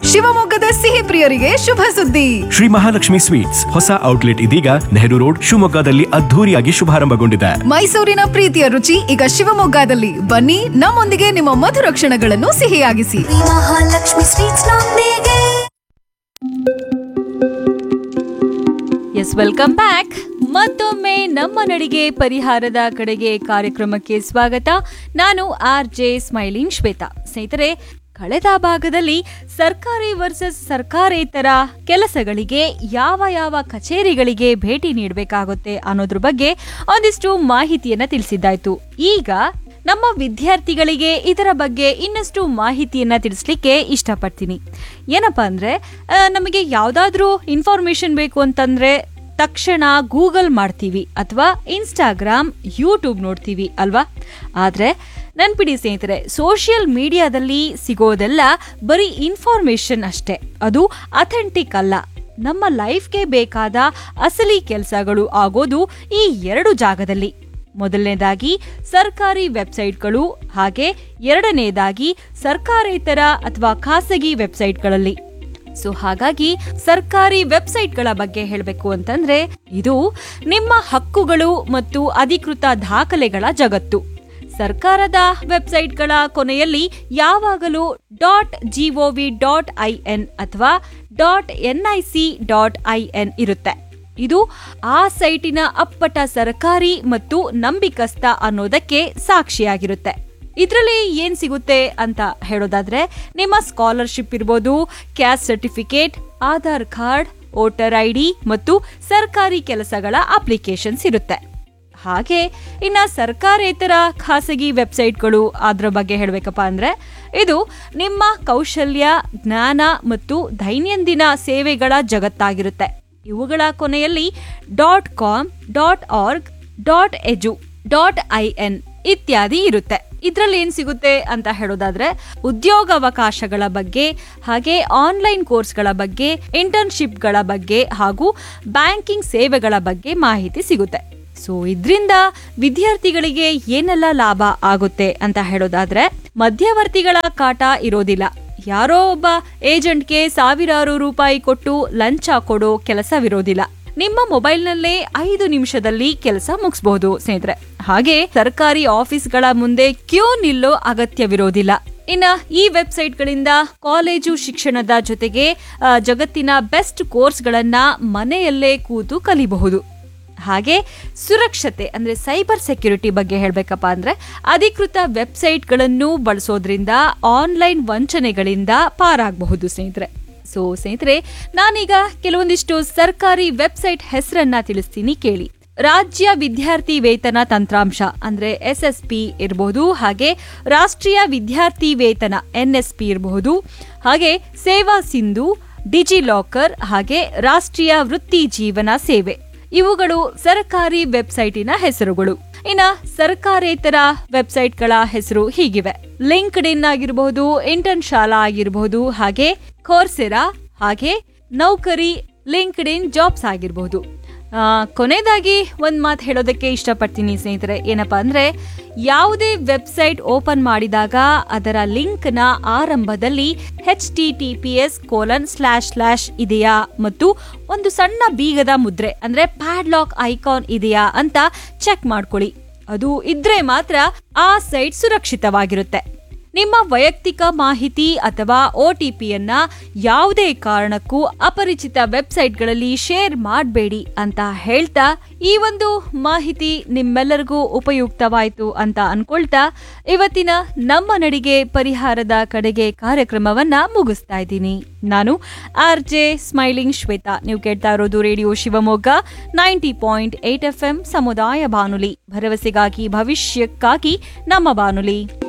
ಶಿವಮೊಗ್ಗದ ಸಿಹಿ ಪ್ರಿಯರಿಗೆ ಶುಭ ಸುದ್ದಿ ಶ್ರೀ ಮಹಾಲಕ್ಷ್ಮಿ ಸ್ವೀಟ್ಸ್ ಹೊಸ ಔಟ್ಲೆಟ್ ಇದೀಗ ನೆಹರು ರೋಡ್ ಶಿವಮೊಗ್ಗದಲ್ಲಿ ಅದ್ಧೂರಿಯಾಗಿ ಶುಭಾರಂಭಗೊಂಡಿದೆ ಮೈಸೂರಿನ ಪ್ರೀತಿಯ ರುಚಿ ಈಗ ಶಿವಮೊಗ್ಗದಲ್ಲಿ ಬನ್ನಿ ನಮ್ಮೊಂದಿಗೆ ನಿಮ್ಮ ಮಧುರ ಕ್ಷಣಗಳನ್ನು ಸಿಹಿಯಾಗಿಸಿ ಶ್ರೀ ಮಹಾಲಕ್ಷ್ಮಿ ಸ್ವೀಟ್ಸ್ ನೊಂದಿಗೆ ಎಸ್ ವೆಲ್ಕಮ್ ಬ್ಯಾಕ್ ಮತ್ತೊಮ್ಮೆ ನಮ್ಮ ನಡಿಗೆ ಪರಿಹಾರದ ಕಡೆಗೆ ಕಾರ್ಯಕ್ರಮಕ್ಕೆ ಸ್ವಾಗತ ನಾನು ಆರ್ ಜೆ ಸ್ಮೈಲಿಂಗ್ ಶ್ವೇತಾ ಸ್ನೇಹಿತರೆ ಕಳೆದ ಭಾಗದಲ್ಲಿ ಸರ್ಕಾರಿ ವರ್ಸಸ್ ಸರ್ಕಾರೇತರ ಕೆಲಸಗಳಿಗೆ ಯಾವ ಯಾವ ಕಚೇರಿಗಳಿಗೆ ಭೇಟಿ ನೀಡಬೇಕಾಗುತ್ತೆ ಅನ್ನೋದ್ರ ಬಗ್ಗೆ ಒಂದಿಷ್ಟು ಮಾಹಿತಿಯನ್ನ ತಿಳಿಸಿದ್ದಾಯ್ತು ಈಗ ನಮ್ಮ ವಿದ್ಯಾರ್ಥಿಗಳಿಗೆ ಇದರ ಬಗ್ಗೆ ಇನ್ನಷ್ಟು ಮಾಹಿತಿಯನ್ನ ತಿಳಿಸ್ಲಿಕ್ಕೆ ಇಷ್ಟಪಡ್ತೀನಿ ಏನಪ್ಪಾ ಅಂದ್ರೆ ಆ, ನಮಗೆ ಯಾವುದಾದ್ರೂ ಇನ್ಫಾರ್ಮೇಶನ್ ಬೇಕು ಅಂತಂದ್ರೆ ತಕ್ಷಣ ಗೂಗಲ್ ಮಾಡ್ತೀವಿ ಅಥವಾ ಇನ್ಸ್ಟಾಗ್ರಾಮ್ ಯೂಟ್ಯೂಬ್ ನೋಡ್ತೀವಿ ಅಲ್ವಾ ಆದರೆ ನೆನ್ಪಿಡಿ ಸ್ನೇಹಿತರೆ ಸೋಷಿಯಲ್ ಮೀಡಿಯಾದಲ್ಲಿ ಸಿಗೋದೆಲ್ಲ ಬರೀ ಇನ್ಫಾರ್ಮೇಶನ್ ಅಷ್ಟೇ ಅದು ಅಥೆಂಟಿಕ್ ಅಲ್ಲ ನಮ್ಮ ಲೈಫ್ಗೆ ಬೇಕಾದ ಅಸಲಿ ಕೆಲಸಗಳು ಆಗೋದು ಈ ಎರಡು ಜಾಗದಲ್ಲಿ ಮೊದಲನೇದಾಗಿ ಸರ್ಕಾರಿ ವೆಬ್ಸೈಟ್ಗಳು ಹಾಗೆ ಎರಡನೇದಾಗಿ ಸರ್ಕಾರೇತರ ಅಥವಾ ಖಾಸಗಿ ವೆಬ್ಸೈಟ್ಗಳಲ್ಲಿ ಸೊ ಹಾಗಾಗಿ ಸರ್ಕಾರಿ ವೆಬ್ಸೈಟ್ಗಳ ಬಗ್ಗೆ ಹೇಳಬೇಕು ಅಂತಂದ್ರೆ ಇದು ನಿಮ್ಮ ಹಕ್ಕುಗಳು ಮತ್ತು ಅಧಿಕೃತ ದಾಖಲೆಗಳ ಜಗತ್ತು ಸರ್ಕಾರದ ವೆಬ್ಸೈಟ್ಗಳ ಕೊನೆಯಲ್ಲಿ ಯಾವಾಗಲೂ dot G O V dot I N ಅಥವಾ dot N I C dot I N ಇರುತ್ತೆ ಇದು ಆ ಸೈಟಿನ ಅಪ್ಪಟ ಸರ್ಕಾರಿ ಮತ್ತು ನಂಬಿಕಸ್ತ ಅನ್ನೋದಕ್ಕೆ ಸಾಕ್ಷಿಯಾಗಿರುತ್ತೆ ಇದರಲ್ಲಿ ಏನ್ ಸಿಗುತ್ತೆ ಅಂತ ಹೇಳೋದಾದ್ರೆ ನಿಮ್ಮ ಸ್ಕಾಲರ್ಶಿಪ್ ಇರ್ಬೋದು caste certificate Aadhaar card voter I D ಮತ್ತು ಸರ್ಕಾರಿ ಕೆಲಸಗಳ ಅಪ್ಲಿಕೇಶನ್ಸ್ ಇರುತ್ತೆ ಹಾಗೆ ಇನ್ನ ಸರ್ಕಾರೇತರ ಖಾಸಗಿ ವೆಬ್ಸೈಟ್ಗಳು ಅದ್ರ ಬಗ್ಗೆ ಹೇಳಬೇಕಪ್ಪ ಅಂದ್ರೆ ಇದು ನಿಮ್ಮ ಕೌಶಲ್ಯ ಜ್ಞಾನ ಮತ್ತು ದೈನಂದಿನ ಸೇವೆಗಳ ಜಗತ್ತಾಗಿರುತ್ತೆ ಇವುಗಳ ಕೊನೆಯಲ್ಲಿ dot com dot org dot edu dot I N ಇತ್ಯಾದಿ ಇರುತ್ತೆ ಇದ್ರಲ್ಲಿ ಏನ್ ಸಿಗುತ್ತೆ ಅಂತ ಹೇಳೋದಾದ್ರೆ ಉದ್ಯೋಗಾವಕಾಶಗಳ ಬಗ್ಗೆ ಹಾಗೆ ಆನ್ಲೈನ್ ಕೋರ್ಸ್ಗಳ ಬಗ್ಗೆ ಇಂಟರ್ನ್ಶಿಪ್ಗಳ ಬಗ್ಗೆ ಹಾಗೂ ಬ್ಯಾಂಕಿಂಗ್ ಸೇವೆಗಳ ಬಗ್ಗೆ ಮಾಹಿತಿ ಸಿಗುತ್ತೆ ಸೊ ಇದರಿಂದ ವಿದ್ಯಾರ್ಥಿಗಳಿಗೆ ಏನೆಲ್ಲ ಲಾಭ ಆಗುತ್ತೆ ಅಂತ ಹೇಳೋದಾದ್ರೆ ಮಧ್ಯವರ್ತಿಗಳ ಕಾಟ ಇರೋದಿಲ್ಲ ಯಾರೋ ಒಬ್ಬ ಏಜೆಂಟ್ಗೆ ಸಾವಿರಾರು ರೂಪಾಯಿ ಕೊಟ್ಟು ಲಂಚ ಕೊಡೋ ಕೆಲಸವಿರೋದಿಲ್ಲ ನಿಮ್ಮ ಮೊಬೈಲ್ನಲ್ಲೇ ಐದು ನಿಮಿಷದಲ್ಲಿ ಕೆಲಸ ಮುಗಿಸಬಹುದು ಸ್ನೇಹಿತರೆ ಹಾಗೆ ಸರ್ಕಾರಿ ಆಫೀಸ್ಗಳ ಮುಂದೆ ಕ್ಯೂ ನಿಲ್ಲೋ ಅಗತ್ಯವಿರೋದಿಲ್ಲ ಇನ್ನ ಈ ವೆಬ್ಸೈಟ್ಗಳಿಂದ ಕಾಲೇಜು ಶಿಕ್ಷಣದ ಜೊತೆಗೆ ಆ, ಜಗತ್ತಿನ ಬೆಸ್ಟ್ ಕೋರ್ಸ್ಗಳನ್ನ ಮನೆಯಲ್ಲೇ ಕೂತು ಕಲಿಬಹುದು ಹಾಗೆ ಸುರಕ್ಷತೆ ಅಂದ್ರೆ ಸೈಬರ್ ಸೆಕ್ಯುರಿಟಿ ಬಗ್ಗೆ ಹೇಳಬೇಕಪ್ಪ ಅಂದ್ರೆ ಅಧಿಕೃತ ವೆಬ್ಸೈಟ್ಗಳನ್ನು ಬಳಸೋದ್ರಿಂದ ಆನ್ಲೈನ್ ವಂಚನೆಗಳಿಂದ ಪಾರಾಗಬಹುದು ಸ್ನೇಹಿತರೆ ಸೊ ಸ್ನೇಹಿತರೆ ನಾನೀಗ ಕೆಲವೊಂದಿಷ್ಟು ಸರ್ಕಾರಿ ವೆಬ್ಸೈಟ್ ಹೆಸರನ್ನ ತಿಳಿಸ್ತೀನಿ ಕೇಳಿ ರಾಜ್ಯ ವಿದ್ಯಾರ್ಥಿ ವೇತನ ತಂತ್ರಾಂಶ ಅಂದ್ರೆ ಎಸ್ ಎಸ್ ಪಿ ಇರಬಹುದು ಹಾಗೆ ರಾಷ್ಟ್ರೀಯ ವಿದ್ಯಾರ್ಥಿ ವೇತನ ಎನ್ ಎಸ್ ಪಿ ಇರಬಹುದು ಹಾಗೆ ಸೇವಾ ಸಿಂಧು ಡಿಜಿಲಾಕರ್ ಹಾಗೆ ರಾಷ್ಟ್ರೀಯ ವೃತ್ತಿ ಜೀವನ ಸೇವೆ ಇವುಗಳು ಸರ್ಕಾರಿ ವೆಬ್ಸೈಟಿನ ಹೆಸರುಗಳು ಇನ್ನ ಸರ್ಕಾರೇತರ ವೆಬ್ಸೈಟ್ಗಳ ಹೆಸರು ಹೀಗಿವೆ ಲಿಂಕ್ಡ್ ಇನ್ ಆಗಿರಬಹುದು ಇಂಟರ್ನ್ ಶಾಲಾ ಆಗಿರಬಹುದು ಹಾಗೆ ಖೋರ್ಸೆರಾ ಹಾಗೆ ನೌಕರಿ ಲಿಂಕ್ಡ್ ಇನ್ ಜಾಬ್ಸ್ ಆಗಿರಬಹುದು ಆ, ಕೊನೆಯದಾಗಿ ಒಂದ್ ಮಾತು ಹೇಳೋದಕ್ಕೆ ಇಷ್ಟಪಡ್ತೀನಿ ಸ್ನೇಹಿತರೆ ಏನಪ್ಪಾ ಅಂದ್ರೆ ಯಾವುದೇ ವೆಬ್ಸೈಟ್ ಓಪನ್ ಮಾಡಿದಾಗ ಅದರ ಲಿಂಕ್ನ ಆರಂಭದಲ್ಲಿ H T T P S colon slash slash ಇದೆಯಾ ಮತ್ತು ಒಂದು ಸಣ್ಣ ಬೀಗದ ಮುದ್ರೆ ಅಂದ್ರೆ ಪ್ಯಾಡ್ಲಾಕ್ ಐಕಾನ್ ಇದೆಯಾ ಅಂತ ಚೆಕ್ ಮಾಡ್ಕೊಳ್ಳಿ ಅದು ಇದ್ರೆ ಮಾತ್ರ ಆ ಸೈಟ್ ಸುರಕ್ಷಿತವಾಗಿರುತ್ತೆ ನಿಮ್ಮ ವೈಯಕ್ತಿಕ ಮಾಹಿತಿ ಅಥವಾ ಒ ಟಿ ಪಿಯನ್ನ ಯಾವುದೇ ಕಾರಣಕ್ಕೂ ಅಪರಿಚಿತ ವೆಬ್ಸೈಟ್ಗಳಲ್ಲಿ ಶೇರ್ ಮಾಡಬೇಡಿ ಅಂತ ಹೇಳ್ತಾ ಈ ಒಂದು ಮಾಹಿತಿ ನಿಮ್ಮೆಲ್ಲರಿಗೂ ಉಪಯುಕ್ತವಾಯಿತು ಅಂತ ಅನ್ಕೊಳ್ತಾ ಇವತ್ತಿನ ನಮ್ಮ ನಡಿಗೆ ಪರಿಹಾರದ ಕಡೆಗೆ ಕಾರ್ಯಕ್ರಮವನ್ನ ಮುಗಿಸ್ತಾ ಇದ್ದೀನಿ ನಾನು ಆರ್ ಜೆ ಸ್ಮೈಲಿಂಗ್ ಶ್ವೇತಾ ನೀವು ಕೇಳ್ತಾ ಇರೋದು radio Shivamogga ninety point eight F M ಸಮುದಾಯ ಬಾನುಲಿ ಭರವಸೆಗಾಗಿ ಭವಿಷ್ಯಕ್ಕಾಗಿ ನಮ್ಮ ಬಾನುಲಿ